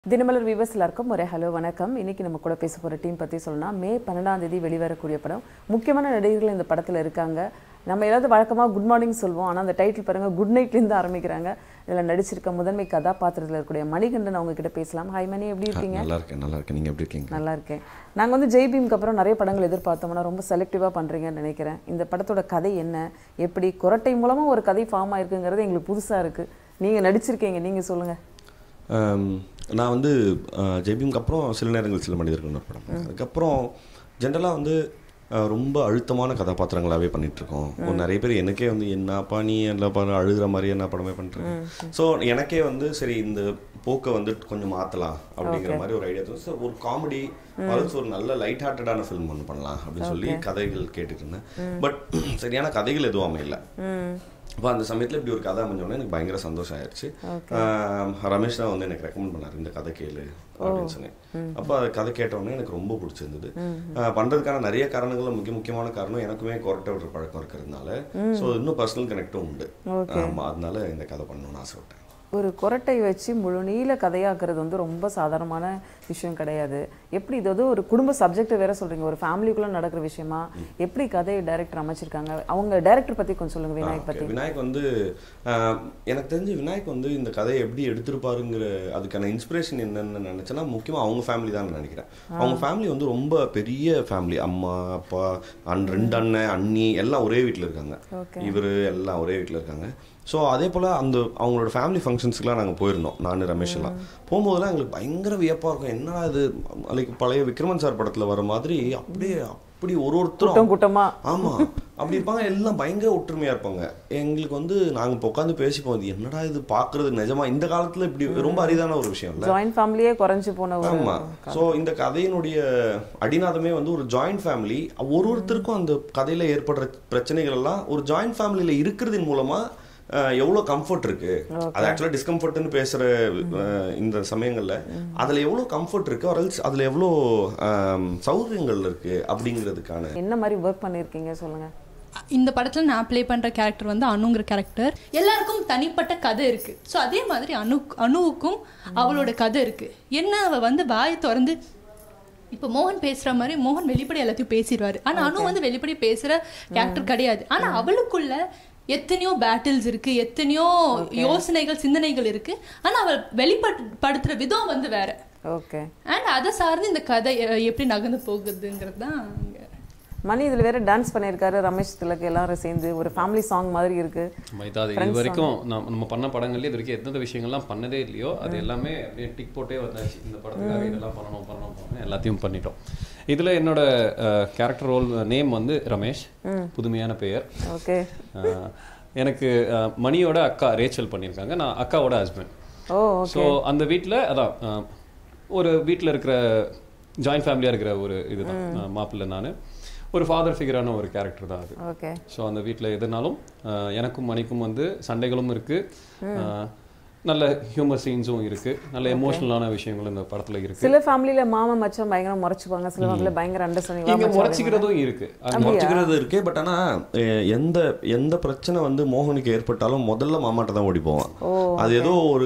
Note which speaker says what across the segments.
Speaker 1: Dinamalar viewers எல்லாருக்கும் ஒரு hello வணக்கம் இன்னைக்கு நம்ம கூட பேச போகிற டீம் பற்றி சொல்லணும்னா மே பன்னெண்டாம் தேதி வெளிவரக்கூடிய படம் முக்கியமான நடிகர்கள் இந்த படத்தில் இருக்காங்க நம்ம ஏதாவது வழக்கமாக குட் மார்னிங் சொல்வோம் ஆனால் அந்த டைட்டில் பாருங்க குட் நைட்லேருந்து ஆரம்பிக்கிறாங்க இதில் நடிச்சிருக்க முதன்மை கதாபாத்திரத்தில் இருக்கக்கூடிய மணிகண்டன் அவங்க கிட்ட பேசலாம் ஹாய் மணி எப்படி இருக்கீங்க
Speaker 2: நல்லா இருக்கேன் நல்லா இருக்கேன் நீங்க எப்படி இருக்கீங்க
Speaker 1: நல்லா இருக்கேன் நாங்கள் வந்து ஜெய்பீம்க்கு அப்புறம் நிறைய படங்கள் எதிர்பார்த்தோம்னா ரொம்ப செலக்டிவாக பண்ணுறீங்கன்னு நினைக்கிறேன் இந்த படத்தோட கதை என்ன எப்படி குரட்டை மூலமாக ஒரு கதை ஃபார்ம் ஆயிருக்குங்கிறது எங்களுக்கு புதுசாக இருக்குது நீங்கள் நடிச்சிருக்கீங்க நீங்கள் சொல்லுங்கள்
Speaker 2: ஆம், நான் வந்து ஜெய்பீம்க்கு அப்புறம் சில நேரங்கள் சில மனிதர்கள் ஒரு படம் பண்ணேன். அதுக்கப்புறம் ஜென்ரலாக வந்து ஆ, ரொம்ப அழுத்தமான கதாபாத்திரங்களாகவே பண்ணிட்டு இருக்கோம் ஒரு நிறைய பேர் எனக்கே வந்து என்னப்பா நீ எல்லாம் பாரு அழுகிற மாதிரி என்ன படமே பண்ணுறேன் ஸோ எனக்கே வந்து சரி இந்த போக்கை வந்து கொஞ்சம் மாற்றலாம் அப்படிங்கிற மாதிரி ஒரு ஐடியா ஸோ ஒரு காமெடி ஆல்சோ ஒரு நல்ல லைட் ஹார்ட்டடான ஃபிலிம் ஒன்று பண்ணலாம் அப்படின்னு சொல்லி கதைகள் கேட்டுட்டு இருந்தேன் பட் சரியான கதைகள் எதுவும் அமையல அப்போ அந்த சமயத்தில் இப்படி ஒரு கதை அமைஞ்சோடனே எனக்கு பயங்கர சந்தோஷம் ஆயிடுச்சு ஆஹ் ரமேஷ் தான் வந்து எனக்கு ரெக்கமெண்ட் பண்ணார் இந்த கதை கேளு அப்படின்னு சொன்னேன் அப்போ அந்த கதை கேட்டவுடனே எனக்கு ரொம்ப பிடிச்சிருந்தது ஆஹ் பண்றதுக்கான நிறைய காரணங்களும் முக்கிய முக்கியமான காரணம் எனக்குமே கொரட்டை விடுற பழக்கம் இருக்கிறதுனால ஸோ இன்னும் பர்சனல் கனெக்டும் உண்டு ஆமா அதனால இந்த கதை பண்ணணும்னு ஆசைப்பட்டேன்
Speaker 1: ஒரு குரட்டை வச்சு முழு நீள கதையாக்குறது வந்து ரொம்ப சாதாரணமான விஷயம் கிடையாது எப்படி இது வந்து ஒரு குடும்ப சப்ஜெக்ட் வேற சொல்றீங்க ஒரு ஃபேமிலிக்குள்ள நடக்கிற விஷயமா எப்படி கதையை டைரக்டர் அமைச்சிருக்காங்க அவங்க டைரக்டர் பத்தி கொஞ்சம் சொல்லுங்க விநாயக் பத்தி
Speaker 2: Okay, விநாயக் வந்து ஆஹ், எனக்கு தெரிஞ்சு விநாயக் வந்து இந்த கதையை எப்படி எடுத்திருப்பாருங்கிற அதுக்கான இன்ஸ்பிரேஷன் என்னன்னு நினைச்சேன்னா முக்கியமா அவங்க ஃபேமிலி தான் நினைக்கிறேன் அவங்க ஃபேமிலி வந்து ரொம்ப பெரிய ஃபேமிலி அம்மா அப்பா அண் ரெண்டு அண்ணன் அண்ணி எல்லாம் ஒரே வீட்டில் இருக்காங்க
Speaker 1: Okay.
Speaker 2: இவர் எல்லாம் ஒரே வீட்டில் இருக்காங்க ஸோ அதே போல் அந்த அவங்களோட ஃபேமிலி ஃபங்க்ஷன்ஸ்க்குலாம் நாங்கள் போயிருந்தோம் நான் ரமேஷ் எல்லாம் போகும்போதெல்லாம் எங்களுக்கு பயங்கர வியப்பாக இருக்கும் என்னடா இது லைக் பழைய விக்ரமன் சார் படத்தில் வர மாதிரி அப்படியே அப்படி ஒரு ஒருத்தரும்
Speaker 1: கூட்டம் கூட்டமா
Speaker 2: ஆமா அப்படி இருப்பாங்க எல்லாம் பயங்கர ஒற்றுமையா இருப்பாங்க எங்களுக்கு வந்து நாங்க இப்போ உட்காந்து பேசிப்போம் இது என்னடா இது பாக்குறது நிஜமா இந்த காலத்துல இப்படி ரொம்ப அரிதான ஒரு விஷயம் இல்ல
Speaker 1: ஜாயிண்ட் ஃபேமிலியே குறைஞ்சு போன ஒரு
Speaker 2: ஆமா சோ இந்த கதையினுடைய அடிநாதமே வந்து ஒரு ஜாயிண்ட் ஃபேமிலி ஒரு ஒருத்தருக்கும் அந்த கதையில ஏற்படுற பிரச்சனைகள் எல்லாம் ஒரு ஜாயிண்ட் ஃபேமிலியில இருக்கிறதின் மூலமா அஹ், எவ்வளவு கம்ஃபர்ட் இருக்கு அது ஆக்சுவலா டிஸ்கம்ஃபர்ட்னு பேசுற அஹ், இந்த சமயங்கள்ல அதுல எவ்வளவு கம்ஃபர்ட் இருக்கு or else அதுல எவ்வளவு அஹ், சௌகரியங்கள் இருக்கு அப்படிங்கிறதுக்கான
Speaker 1: என்ன மாதிரி ஒர்க் பண்ணிருக்கீங்க சொல்லுங்க
Speaker 3: இந்த படத்துல நான் ப்ளே பண்ற கேரக்டர் வந்து அனுங்கிற கேரக்டர் எல்லாருக்கும் தனிப்பட்ட கதை இருக்கு ஸோ அதே மாதிரி அனு அனுவுக்கும் அவளோட கதை இருக்கு என்ன அவ வந்து வாயை திறந்து இப்போ மோகன் பேசுற மாதிரி மோகன் வெளிப்படை எல்லாத்தையும் பேசிடுவாரு ஆனா அனு வந்து வெளிப்படை பேசுற கேரக்டர் கிடையாது ஆனா அவளுக்குள்ள எத்தனையோ பேட்டில்ஸ் இருக்கு எத்தனையோ யோசனைகள் சிந்தனைகள் இருக்கு ஆனா அவள் வெளிப்படுத்துற விதம் வந்து வேற
Speaker 1: ஓகே
Speaker 3: அண்ட் அதை சார்ந்து இந்த கதை எ- எப்படி நகர்ந்து போகுதுங்கிறது தான் இங்க
Speaker 1: மணி இதுல வேற டான்ஸ் பண்ணியிருக்காரு ரமேஷ் திலக் எல்லாரும் சேர்ந்து ஒரு ஃபேமிலி சாங் மாதிரி இருக்கு
Speaker 4: நம்ம இதாவது இது வரைக்கும் நம்ம நம்ம பண்ண படங்கள்ல இது வரைக்கும் எந்தெந்த விஷயங்கள்லாம் பண்ணதே இல்லையோ அது எல்லாமே அப்படியே டிக் போட்டே வந்தாச்சு இந்த படத்துக்காக இதெல்லாம் பண்ணணும் பண்ணணும் பண்ணணும் எல்லாத்தையும் பண்ணிட்டோம் இதுல என்னோட கேரக்டர் ரோல் நேம் வந்து ரமேஷ் புதுமையான பெயர்
Speaker 1: ஓகே
Speaker 4: அஹ், எனக்கு அஹ், மணியோட அக்கா ரேச்சல் பண்ணியிருக்காங்க நான் அக்காவோட ஹஸ்பண்ட்
Speaker 1: ஓ
Speaker 4: ஸோ அந்த வீட்டில் அதான் அஹ், ஒரு வீட்டில் இருக்கிற ஜாயிண்ட் ஃபேமிலியாக இருக்கிற ஒரு இதுதான் நான் மாப்பிள்ளை நான் ஒரு ஃபாதர் ஃபிகரான ஒரு கேரக்டர் தான் அது
Speaker 1: ஓகே
Speaker 4: ஸோ அந்த வீட்டில் எதுனாலும் அஹ், எனக்கும் மணிக்கும் வந்து சண்டைகளும் இருக்கு அஹ், நல்ல ஹியூமர் சீன்ஸும் இருக்கு நல்ல எமோஷனலான விஷயங்களும் இந்த படத்துல இருக்கு
Speaker 1: சில ஃபேமிலியில மாமா மச்சான் பயங்கர முறைச்சுப்பாங்க சில ஃபேமிலியில பயங்கர
Speaker 4: இங்க
Speaker 1: அண்டர்ஸ்டாண்டிங்
Speaker 4: முறைச்சிக்கிறதும் இருக்கு அது
Speaker 2: முறைச்சிக்கிறது இருக்கு பட் ஆனா அஹ், எந்த எந்த பிரச்சனை வந்து மோகனுக்கு ஏற்பட்டாலும் முதல்ல மாமாட்ட தான் ஓடி போவான் அது ஏதோ ஒரு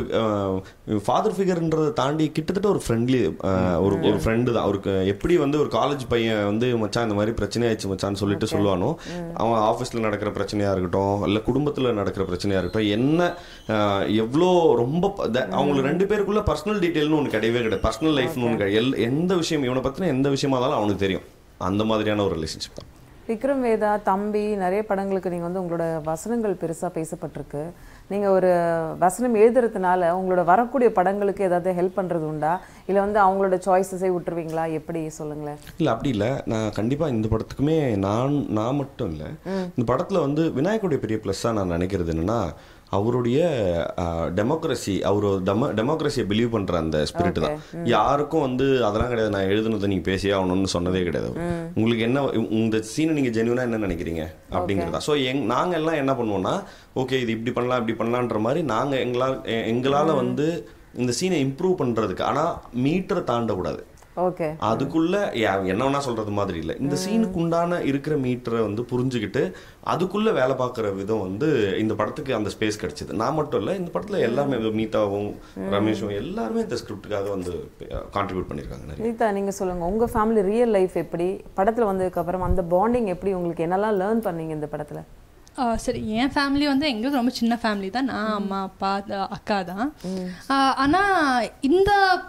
Speaker 2: ஃபாதர் ஃபிகர்ன்றதை தாண்டி கிட்டத்தட்ட ஒரு ஃப்ரெண்ட்லி ஒரு ஒரு ஃப்ரெண்டு தான் அவருக்கு எப்படி வந்து ஒரு காலேஜ் பையன் வந்து மச்சான் இந்த மாதிரி பிரச்சனை ஆயிடுச்சு மச்சான்னு சொல்லிட்டு சொல்லுவானோ அவன் ஆஃபீஸ்ல நடக்கிற பிரச்சனையா இருக்கட்டும் இல்ல குடும்பத்துல நடக்கிற பிரச்சனையா இருக்கட்டும் என்ன அஹ், எவ்வளோ ரொம்ப ப- த- அவங்களுக்கு ரெண்டு பேருக்குள்ள பர்சனல் டீட்டெயில்னு ஒன்று கிடையவே கிடையாது பர்சனல் லைஃப்னு ஒன்று கிடையாது எல்- எந்த விஷயம் இவனை பத்தின எந்த விஷயமா இருந்தாலும் அவனுக்கு தெரியும் அந்த மாதிரியான ஒரு ரிலேஷன்ஷிப் தான்
Speaker 1: விக்ரம் வேதா தம்பி நிறைய படங்களுக்கு நீங்கள் வந்து உங்களோட வசனங்கள் பெருசாக பேசப்பட்டிருக்கு நீங்கள் ஒரு வசனம் எழுதுறதுனால உங்களோட வரக்கூடிய படங்களுக்கு ஏதாவது ஹெல்ப் பண்ணுறது உண்டா இல்லை வந்து அவங்களோட சாய்ஸஸை விட்டுருவீங்களா எப்படி சொல்லுங்களேன்
Speaker 2: இல்லை அப்படி இல்லை நான் கண்டிப்பாக இந்த படத்துக்குமே நான் நான் மட்டும் இல்லை இந்த படத்தில் வந்து விநாயகருடைய பெரிய ப்ளஸ்ஸாக நான் நினைக்கிறது என்னன்னா அவருடைய டெமோக்ரஸி அவர் டெமோ டெமோக்ரஸியை பிலீவ் பண்ணுற அந்த ஸ்பிரிட் தான் யாருக்கும் வந்து அதெல்லாம் கிடையாது நான் எழுதுனதை நீங்கள் பேசியே ஆகணும்னு சொன்னதே கிடையாது அவர். உங்களுக்கு என்ன இந்த சீனை நீங்கள் ஜென்யூனாக என்ன நினைக்கிறீங்க அப்படிங்கிறதா ஸோ எங் நாங்கள் எல்லாம் என்ன பண்ணுவோம்னா ஓகே இது இப்படி பண்ணலாம் இப்படி பண்ணலான்ற மாதிரி நாங்கள் எங்களால் எ- எங்களால் வந்து இந்த சீனை இம்ப்ரூவ் பண்ணுறதுக்கு ஆனால் மீட்டரை தாண்டக்கூடாது
Speaker 1: ஓகே
Speaker 2: அதுக்குள்ள யா- என்ன வேணா சொல்றது மாதிரி இல்லை இந்த சீனுக்கு உண்டான இருக்கிற மீட்டரை வந்து புரிஞ்சுக்கிட்டு அதுக்குள்ள வேலை பார்க்குற விதம் வந்து இந்த படத்துக்கு அந்த ஸ்பேஸ் கிடைச்சது நான் மட்டும் இல்லை இந்த படத்துல எல்லாமே மீட்டாவும் ரமேஷும் எல்லாருமே இந்த ஸ்கிரிப்டுக்காக வந்து கான்ட்ரிபியூட் பண்ணியிருக்காங்க நிறைய
Speaker 1: நீதா நீங்க சொல்லுங்க உங்க ஃபேமிலி ரியல் லைஃப் எப்படி படத்துல வந்ததுக்கு அப்புறம் அந்த பாண்டிங் எப்படி உங்களுக்கு என்னெல்லாம் லேர்ன் பண்ணீங்க இந்த படத்துல
Speaker 3: ஆ, சரி என் ஃபேமிலி வந்து எங்களுக்கு ரொம்ப சின்ன ஃபேமிலி தான் நான் அம்மா அப்பா த- அக்கா தான் ஆ, ஆனா இந்த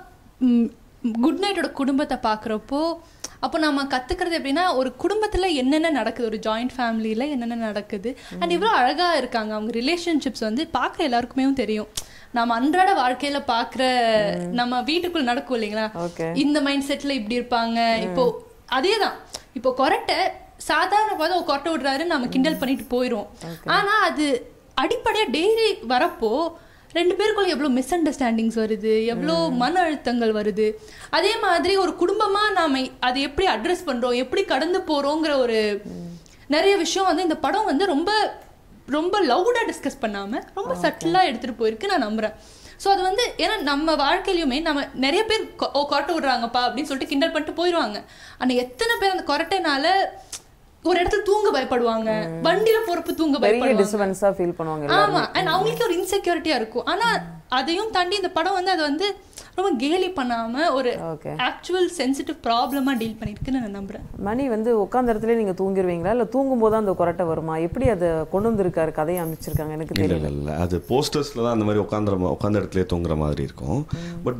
Speaker 3: குட் நைட்டோட குடும்பத்தை பார்க்குறப்போ அப்போ நம்ம கத்துக்கிறது எப்படின்னா ஒரு குடும்பத்துல என்னென்ன நடக்குது ஒரு ஜாயிண்ட் ஃபேமிலியில என்னென்ன நடக்குது அண்ட் இவ்வளோ அழகா இருக்காங்க அவங்க ரிலேஷன்ஷிப்ஸ் வந்து பார்க்குற எல்லாருக்குமே தெரியும் நம்ம அன்றாட வாழ்க்கையில பார்க்குற நம்ம வீட்டுக்குள்ள நடக்கும் இல்லைங்களா
Speaker 1: Okay.
Speaker 3: இந்த மைண்ட் செட்ல இப்படி இருப்பாங்க இப்போ அதேதான் இப்போ கொரட்டை சாதாரண பார்த்து ஒரு கொரட்டை விடுறாரு நம்ம கிண்டல் பண்ணிட்டு போயிரும் ஆனா அது அடிப்படையா டெய்லி வரப்போ ரெண்டு பேருக்குள்ள எவ்வளோ மிஸ் அண்டர்ஸ்டாண்டிங்ஸ் வருது எவ்வளோ மன அழுத்தங்கள் வருது அதே மாதிரி ஒரு குடும்பமா நாம அதை எப்படி அட்ரஸ் பண்றோம் எப்படி கடந்து போறோங்கிற ஒரு நிறைய விஷயம் வந்து இந்த படம் வந்து ரொம்ப ரொம்ப லவுடா டிஸ்கஸ் பண்ணாம ரொம்ப சட்டிலா எடுத்துட்டு போயிருக்கு நான் நம்புறேன் ஸோ அது வந்து ஏன்னா நம்ம வாழ்க்கையிலுமே நம்ம நிறைய பேர் கொ- ஓ கொரட்டை விடுறாங்கப்பா அப்படின்னு சொல்லிட்டு கிண்டல் பண்ணிட்டு போயிடுவாங்க ஆனா எத்தனை பேர் அந்த கொரட்டைனால ஒரு இடத்துல தூங்க பயப்படுவாங்க வண்டியில போறப்ப தூங்க
Speaker 1: பெரிய
Speaker 3: பயப்படுவாங்க
Speaker 1: டிஸ்டர்பன்ஸா ஃபீல் பண்ணுவாங்க எல்லாரும்.
Speaker 3: ஆமா அண்ட் அவங்களுக்கு ஒரு இன்செக்யூரிட்டியா இருக்கும் ஆனா அதையும் தாண்டி இந்த படம் வந்து அது வந்து ரொம்ப கேலி பண்ணாம ஒரு
Speaker 1: ஓகே
Speaker 3: ஆக்சுவல் சென்சிட்டிவ் ப்ராப்ளமா டீல் பண்ணிருக்குன்னு நான் நம்புறேன்
Speaker 1: மணி வந்து உட்காந்த இடத்துல நீங்க தூங்கிடுவீங்களா இல்ல தூங்கும் போது அந்த கொரட்டை வருமா எப்படி அதை கொண்டு வந்திருக்காரு கதையை அமைச்சிருக்காங்க எனக்கு
Speaker 2: இல்லை
Speaker 1: தெரியல
Speaker 2: இல்லை இல்லை அது போஸ்டர்ஸில் தான் அந்த மாதிரி உட்காந்துற உட்காந்த இடத்துல தூங்குற மாதிரி இருக்கும் பட்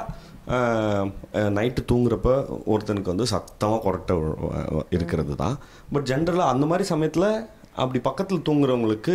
Speaker 2: ஜென்ரலாக நைட்டு தூங்குறப்ப ஒருத்தனுக்கு வந்து சத்தமாக கொரட்டை வ- இருக்கிறது தான் பட் ஜென்ரலாக அந்த மாதிரி சமயத்தில் அப்படி பக்கத்தில் தூங்குறவங்களுக்கு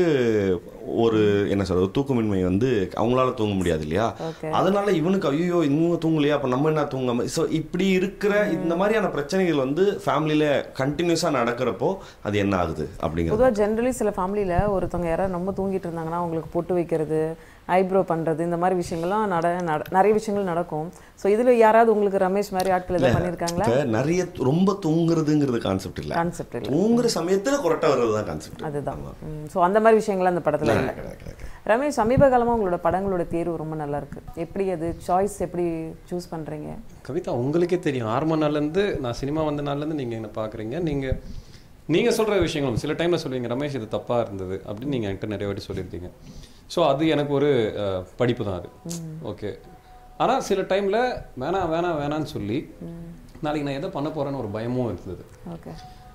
Speaker 2: ஒரு என்ன சொல்றது தூக்கமின்மை வந்து அவங்களால தூங்க முடியாது இல்லையா
Speaker 1: Okay.
Speaker 2: அதனால இவனுக்கு ஐயோ இன்னும் தூங்கலையா அப்போ நம்ம என்ன தூங்காம ஸோ இப்படி இருக்கிற இந்த மாதிரியான பிரச்சனைகள் வந்து ஃபேமிலியில் கண்டினியூஸாக நடக்கிறப்போ அது என்ன ஆகுது அப்படிங்கிறது
Speaker 1: பொதுவா ஜென்ரலி சில ஃபேமிலியில ஒருத்தவங்க யாராவது ரொம்ப தூங்கிட்டு இருந்தாங்கன்னா அவங்களுக்கு பொட்டு வைக்கிறது ஐப்ரோ பண்றது இந்த மாதிரி விஷயங்கள்லாம் நட நட- நிறைய விஷயங்கள் நடக்கும் ஸோ இதுல யாராவது உங்களுக்கு ரமேஷ் மாதிரி ஆட்கள் எதாவது பண்ணியிருக்காங்களா
Speaker 2: இப்ப நிறைய ரொம்ப தூங்குறதுங்கிறது கான்செப்ட் இல்ல
Speaker 1: கான்செப்ட் இல்லை
Speaker 2: தூங்குற சமயத்துல கொரட்டை வர்றது தான் கான்செப்ட்
Speaker 1: அதுதான் ஸோ அந்த மாதிரி விஷயங்கள் அந்த படத்துல இல்லை ரமேஷ் சமீப காலமா உங்களோட படங்களோட தேர்வு ரொம்ப நல்லா இருக்கு எப்படி அது சாய்ஸ் எப்படி சூஸ் பண்றீங்க
Speaker 4: கவிதா உங்களுக்கே தெரியும் ஆரம்ப நாள்லேருந்து நான் சினிமா வந்த நாள்லேருந்து நீங்கள் என்ன பார்க்குறீங்க நீங்கள் நீங்கள் சொல்கிற விஷயங்களும் சில டைமில் சொல்லுவீங்க ரமேஷ் இது தப்பாக இருந்தது அப்படின்னு நீங்கள் என்கிட்ட நிறைய வாட்டி சொல்லியிருக்கீங்க ஸோ அது எனக்கு ஒரு அஹ், படிப்பு தான் அது ஓகே ஆனால் சில டைமில் வேணாம் வேணாம் வேணான்னு சொல்லி நாளைக்கு நான் எதை பண்ண போகிறேன்னு ஒரு பயமும் இருந்தது
Speaker 1: ஓகே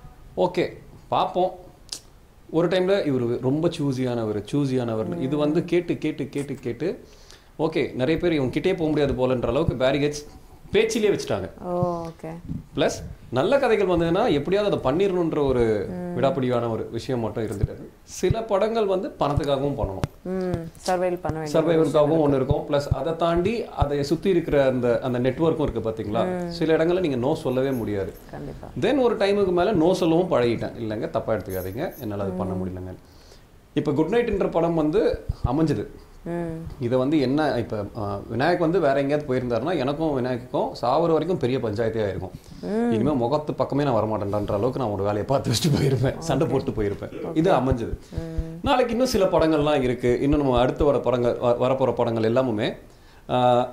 Speaker 4: ஓகே பார்ப்போம் ஒரு டைமில் இவர் ரொம்ப சூஸியானவர் சூஸியானவர் இது வந்து கேட்டு கேட்டு கேட்டு கேட்டு ஓகே நிறைய பேர் இவங்க கிட்டே போக முடியாது போலன்ற அளவுக்கு பேரிகேட்ஸ் பேச்சிலே வச்சுட்டாங்க
Speaker 1: ஓ ஓகே
Speaker 4: ப்ளஸ் நல்ல கதைகள் வந்ததுன்னா எப்படியாவது அதை பண்ணிடணுன்ற ஒரு விடாப்பிடியான ஒரு விஷயம் மட்டும் இருந்துட்டு சில படங்கள் வந்து பணத்துக்காகவும் பண்ணணும்
Speaker 1: ம் சர்வைல் பண்ண வேண்டிய
Speaker 4: சர்வைவருக்காகவும் ஒன்று இருக்கும் ப்ளஸ் அதை தாண்டி அதை சுற்றி இருக்கிற அந்த அந்த நெட்வொர்க்கும் இருக்குது பார்த்தீங்களா சில இடங்கள்ல நீங்கள் நோ சொல்லவே முடியாது
Speaker 1: கண்டிப்பா
Speaker 4: தென் ஒரு டைமுக்கு மேலே நோ சொல்லவும் பழகிட்டேன் இல்லைங்க தப்பாக எடுத்துக்காதீங்க என்னால் அது பண்ண முடியலங்க இப்போ குட் நைட்ன்ற படம் வந்து அமைஞ்சது
Speaker 1: ம்
Speaker 4: இதை வந்து என்ன இப்போ விநாயக் வந்து வேற எங்கேயாவது போயிருந்தாருன்னா எனக்கும் விநாயக்குக்கும் சாவர வரைக்கும் பெரிய பஞ்சாயத்தே ஆயிருக்கும் இனிமேல் முகத்து பக்கமே நான் வரமாட்டேன்ற அளவுக்கு நான் ஒரு வேலையை பார்த்து வச்சுட்டு போயிருப்பேன் சண்டை போட்டு போயிருப்பேன் இது அமைஞ்சது நாளைக்கு இன்னும் சில படங்கள்லாம் இருக்கு இன்னும் நம்ம அடுத்து வர படங்கள் வ- வரப்போற படங்கள் எல்லாமுமே ஆஹ்,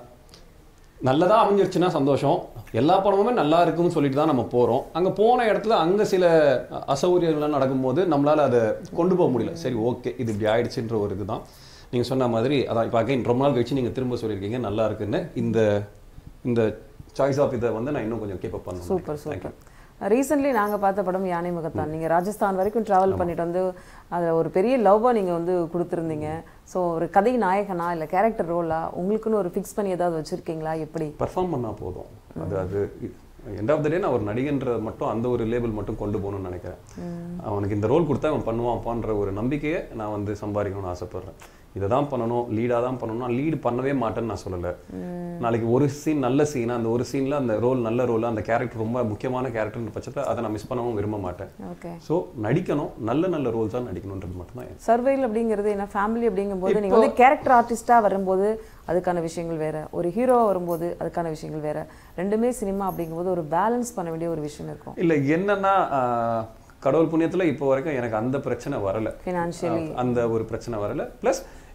Speaker 4: நல்லதா அமைஞ்சிருச்சுன்னா சந்தோஷம் எல்லா படமுமே நல்லா இருக்குன்னு சொல்லிட்டு தான் நம்ம போறோம் அங்க போன இடத்துல அங்க சில அ- அசௌகரியங்கள்லாம் நடக்கும்போது நம்மளால அதை கொண்டு போக முடியல சரி ஓகே இது இப்படி ஆயிடுச்சுன்ற ஒரு இதுதான் நீங்க சொன்ன மாதிரி அதான் இப்போ அகைன் ரொம்ப நாள் கழிச்சு நீங்க திரும்ப சொல்லியிருக்கீங்க நல்லா இருக்குன்னு இந்த இந்த சாய்ஸ் ஆஃப் இதை வந்து நான் இன்னும் கொஞ்சம் கீப் அப் பண்ணணும்
Speaker 1: சூப்பர் சூப்பர் ரீசெண்ட்லி நாங்க பார்த்த படம் யானை முகத்தான் நீங்க ராஜஸ்தான் வரைக்கும் டிராவல் பண்ணிட்டு வந்து அதுல ஒரு பெரிய லவ்வா நீங்க வந்து கொடுத்துருந்தீங்க ஸோ ஒரு கதை நாயகனா இல்ல கேரக்டர் ரோலா உங்களுக்குன்னு ஒரு ஃபிக்ஸ் பண்ணி ஏதாவது வச்சிருக்கீங்களா எப்படி
Speaker 4: பர்ஃபார்ம் பண்ணா போதும் அது அது எண்ட் ஆஃப் த டே நான் ஒரு நடிகன்ற மட்டும் அந்த ஒரு லேபிள் மட்டும் கொண்டு போகணும்னு நினைக்கிறேன் அவனுக்கு இந்த ரோல் கொடுத்தா அவன் பண்ணுவான்ப்பான்ற ஒரு நம்பிக்கையை நான் வந்து சம்பாதிக்கணும்னு ஆசைப்படுறேன் இதை தான் பண்ணணும் லீடாக தான் பண்ணணும் லீடு பண்ணவே மாட்டேன்னு நான் சொல்லலை நாளைக்கு ஒரு சீன் நல்ல சீன் அந்த ஒரு சீனில் அந்த ரோல் நல்ல ரோல் அந்த கேரக்டர் ரொம்ப முக்கியமான கேரக்டர்ன்ற பட்சத்தை அதை நான் மிஸ் பண்ணவும் விரும்ப மாட்டேன்
Speaker 1: ஓகே
Speaker 4: ஸோ நடிக்கணும் நல்ல நல்ல ரோல்ஸ் தான் நடிக்கணுன்றது மட்டும்தான் என்
Speaker 1: சர்வைல் அப்படிங்கிறது என்ன ஃபேமிலி அப்படிங்கும்போது நீங்க வந்து கேரக்டர் ஆர்டிஸ்டா வரும்போது அதுக்கான விஷயங்கள் வேற ஒரு ஹீரோவா வரும்போது அதுக்கான விஷயங்கள் வேற ரெண்டுமே சினிமா அப்படிங்கும்போது ஒரு பேலன்ஸ் பண்ண வேண்டிய ஒரு விஷயம் இருக்கும்
Speaker 4: இல்லை என்னன்னா ஆஹ், கடவுள் புண்ணியத்துல இப்போ வரைக்கும் எனக்கு அந்த பிரச்சனை வரல
Speaker 1: ஃபினான்ஷியலி
Speaker 4: அந்த ஒரு பிரச்சனை வரல ப்ளஸ்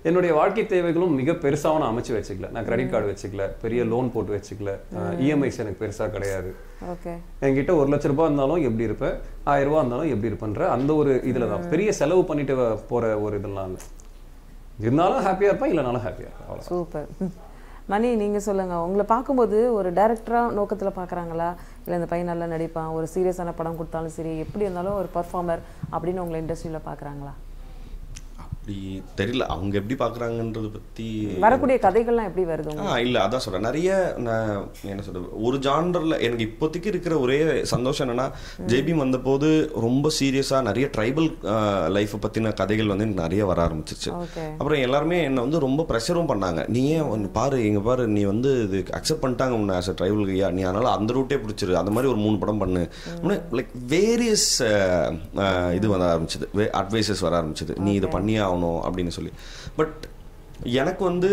Speaker 4: என்னுடைய வாழ்க்கை தேவைகளும் மிக பெருசாக நான் அமைச்சு வச்சுக்கல நான் கிரெடிட் கார்டு வச்சுக்கல பெரிய லோன் போட்டு வச்சுக்கல இஎம்ஐஸ் எனக்கு பெருசா கிடையாது
Speaker 1: ஓகே
Speaker 4: என்கிட்ட ஒரு லட்ச ரூபாய் இருந்தாலும் எப்படி இருப்பேன் ஆயிரம் ரூபாய் இருந்தாலும் எப்படி இருப்பேன்ற அந்த ஒரு இதுல தான் பெரிய செலவு பண்ணிட்டு வ- போற ஒரு இதெல்லாம் இல்லை இருந்தாலும் ஹாப்பியா இருப்பேன் இல்லைனாலும் ஹாப்பியா இருப்பேன் அவ்வளோ
Speaker 1: சூப்பர் மணி நீங்க சொல்லுங்க உங்களை பார்க்கும்போது ஒரு டைரக்டரா நோக்கத்துல பார்க்கறாங்களா இல்ல இந்த பையன் நல்லா நடிப்பான் ஒரு சீரியஸான படம் கொடுத்தாலும் சரி எப்படி இருந்தாலும் ஒரு பர்ஃபார்மர் அப்படின்னு உங்களை இண்டஸ்ட்ரியில பார்க்கறாங்களா
Speaker 2: அப்படி தெரியல அவங்க எப்படி பார்க்குறாங்கன்றத பற்றி
Speaker 1: வரக்கூடிய கதைகள்லாம் எப்படி வருது உங்களுக்கு?
Speaker 2: ஆ இல்லை அதான் சொல்கிறேன் நிறைய நான் என்ன சொல்றது ஒரு ஜாண்டரில் எனக்கு இப்போதைக்கு இருக்கிற ஒரே சந்தோஷம் என்னன்னா ஜேபி வந்தபோது ரொம்ப சீரியஸாக நிறைய ட்ரைபல் லைஃப்பை பற்றின கதைகள் வந்து எனக்கு நிறைய வர ஆரம்பிச்சிருச்சு
Speaker 1: ஓகே
Speaker 2: அப்புறம் எல்லாருமே என்னை வந்து ரொம்ப ப்ரெஷரும் பண்ணாங்க நீ ஏன் வந்து பாரு இங்க பாரு நீ வந்து இது அக்செப்ட் பண்ணிட்டாங்க உன்னை ஆஸ் அ ட்ரைபல் கையா நீ அதனால அந்த ரூட்டே பிடிச்சிரு அந்த மாதிரி ஒரு மூணு படம் பண்ணு லைக் வேரியஸ் இது வர ஆரம்பிச்சது அட்வைசஸ் வர ஆரம்பிச்சது நீ இதை பண்ணியே ஆகணும் அப்படின்னு சொல்லி பட் எனக்கு வந்து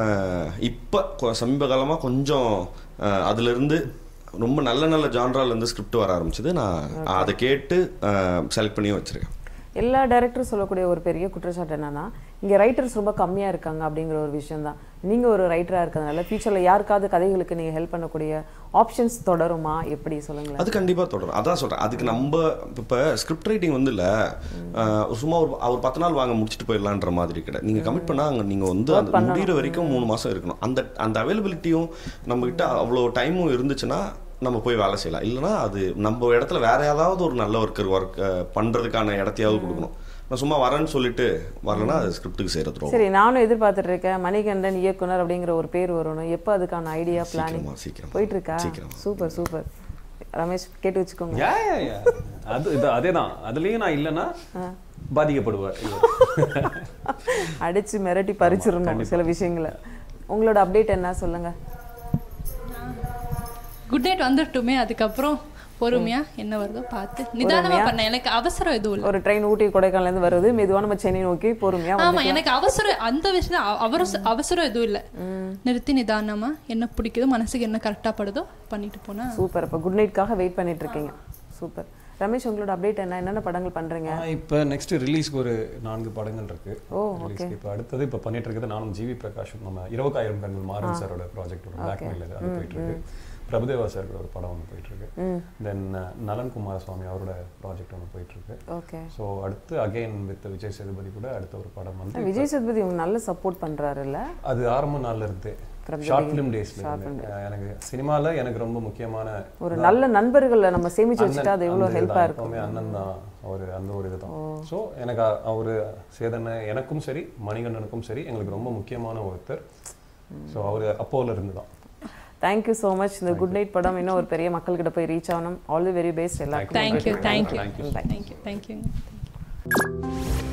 Speaker 2: இப்போ சமீப காலமாக கொஞ்சம் அஹ், அதிலிருந்து ரொம்ப நல்ல நல்ல ஜான்ராலேருந்து ஸ்கிரிப்ட் வர ஆரம்பிச்சது நான் அதை கேட்டு செலக்ட் பண்ணியும் வச்சிருக்கேன்
Speaker 1: எல்லா டைரக்டரும் சொல்லக்கூடிய ஒரு பெரிய குற்றச்சாட்டு என்னன்னா இங்க ரைட்டர்ஸ் ரொம்ப கம்மியா இருக்காங்க அப்படிங்கிற ஒரு விஷயம் தான் நீங்க ஒரு ரைட்டரா இருக்கிறதுனால ஃபியூச்சர்ல யாருக்காவது கதைகளுக்கு நீங்க ஹெல்ப் பண்ணக்கூடிய ஆப்ஷன்ஸ் தொடருமா எப்படி சொல்லுங்களேன்
Speaker 2: அது கண்டிப்பா தொடரும் அதான் சொல்றேன் அதுக்கு நம்ம இப்ப ஸ்கிரிப்ட் ரைட்டிங் வந்து இல்ல அஹ், சும்மா ஒரு அவர் பத்து நாள் வாங்க முடிச்சுட்டு போயிடலான்ற மாதிரி கிடையாது நீங்க கமிட் பண்ணா அங்க நீங்க வந்து அந்த முடிகிற வரைக்கும் மூணு மாசம் இருக்கணும் அந்த அந்த அவைலபிலிட்டியும் நம்ம கிட்ட அவ்வளோ டைமும் இருந்துச்சுன்னா நம்ம போய் வேலை செய்யலாம் இல்லைன்னா அது நம்ம இடத்துல வேற ஏதாவது ஒரு நல்ல ஒர்க்கர் ஒர்க் பண்றதுக்கான இடத்தையாவது கொடுக்கணும் நான் சும்மா வரேன்னு சொல்லிட்டு வரலன்னா அது ஸ்கிரிப்டுக்கு செய்யறது ரொம்ப
Speaker 1: சரி நானும் எதிர்பார்த்துட்டு இருக்கேன் மணிகண்டன் இயக்குனர் அப்படிங்கிற ஒரு பேர் வரணும் எப்போ அதுக்கான ஐடியா பிளானிங்
Speaker 2: சீக்கிரமா சீக்கிரம்
Speaker 1: போயிட்டு இருக்கா
Speaker 2: சீக்கிரமா.
Speaker 1: சூப்பர் சூப்பர் ரமேஷ் கேட்டு வச்சுக்கோங்க
Speaker 4: யா யா யா அது இது அதேதான் அதுலயும் நான் இல்லைன்னா பாதிக்கப்படுவேன்
Speaker 1: அடிச்சு மிரட்டி பறிச்சிடணும் சில விஷயங்களை உங்களோட அப்டேட் என்ன சொல்லுங்க
Speaker 3: குட் நைட் வந்துட்டுமே அதுக்கப்புறம் பொறுமையா என்ன வருதோ பார்த்து நிதானமா பண்ணேன் எனக்கு அவசரம் எதுவும் இல்லை
Speaker 1: ஒரு ட்ரெயின் ஊட்டி கொடைக்கானல்ல இருந்து வருது மெதுவா நம்ம சென்னை நோக்கி பொறுமையா வந்து
Speaker 3: ஆமா எனக்கு அவசரம் அந்த விஷயம் அவசரம் அவசரம் எதுவும் இல்லை நிறுத்தி நிதானமா என்ன பிடிக்குதோ மனசுக்கு என்ன கரெக்டா படுதோ பண்ணிட்டு போனா
Speaker 1: சூப்பர் இப்போ குட் நைட்காக வெயிட் பண்ணிட்டு இருக்கீங்க சூப்பர் ரமேஷ் உங்களோட அப்டேட் என்ன என்னென்ன படங்கள் பண்றீங்க
Speaker 4: நான் இப்போ நெக்ஸ்ட் ரிலீஸ்க்கு ஒரு நான்கு படங்கள் இருக்கு
Speaker 1: ஓ,
Speaker 4: ரிலீஸ்க்கு இப்போ அடுத்தது இப்போ பண்ணிட்டு இருக்கிறது நானும் ஜிவி பிரகாஷும் நம்ம இருபக்காயிரம் கண்கள் மாறன் சாரோட ப்ராஜெக்ட் ஒரு பிளாக்மெயில் அது போயிட்டு இருக்கு பிரபுதேவா சாரோட ஒரு படம் ஒன்று போயிட்டு இருக்கு தென் நலன் குமாரசுவாமி அவரோட ப்ராஜெக்ட் ஒன்று போயிட்டு இருக்கு
Speaker 1: ஓகே
Speaker 4: ஸோ அடுத்து அகைன் வித் விஜய் சேதுபதி கூட அடுத்த ஒரு படம் வந்து
Speaker 1: விஜய் சேதுபதி உங்களுக்கு நல்ல சப்போர்ட் பண்றாருல்ல
Speaker 4: அது ஆரம்ப நாள்ல இருந்து ஷார்ட் ஃபிலிம் டேஸ்ல இருந்து அஹ் எனக்கு சினிமால எனக்கு ரொம்ப முக்கியமான
Speaker 1: ஒரு நல்ல நண்பர்களை நம்ம சேமிச்சு வச்சுட்டா அது எவ்வளவு
Speaker 4: அந்த
Speaker 1: ஹெல்ப்பா
Speaker 4: இதுதான்.
Speaker 1: இருக்கும்
Speaker 4: எப்பவுமே அண்ணன் தான் அவர் அந்த ஒரு இதுதான் ஸோ எனக்கு அ- அவரு சேதனை எனக்கும் சரி மணிகண்டனுக்கும் சரி எங்களுக்கு ரொம்ப முக்கியமான ஒருத்தர் ஸோ அவர் அப்போல இருந்து தான்
Speaker 1: தேங்க்யூ ஸோ மச் இந்த குட் நைட் படம் இன்னும் ஒரு பெரிய மக்கள்கிட்ட போய் ரீச் ஆகணும் ஆல் தி வெரி பெஸ்ட் எல்லாருக்கும்
Speaker 3: thank you thank you
Speaker 4: Thank you.
Speaker 3: Thank you thank you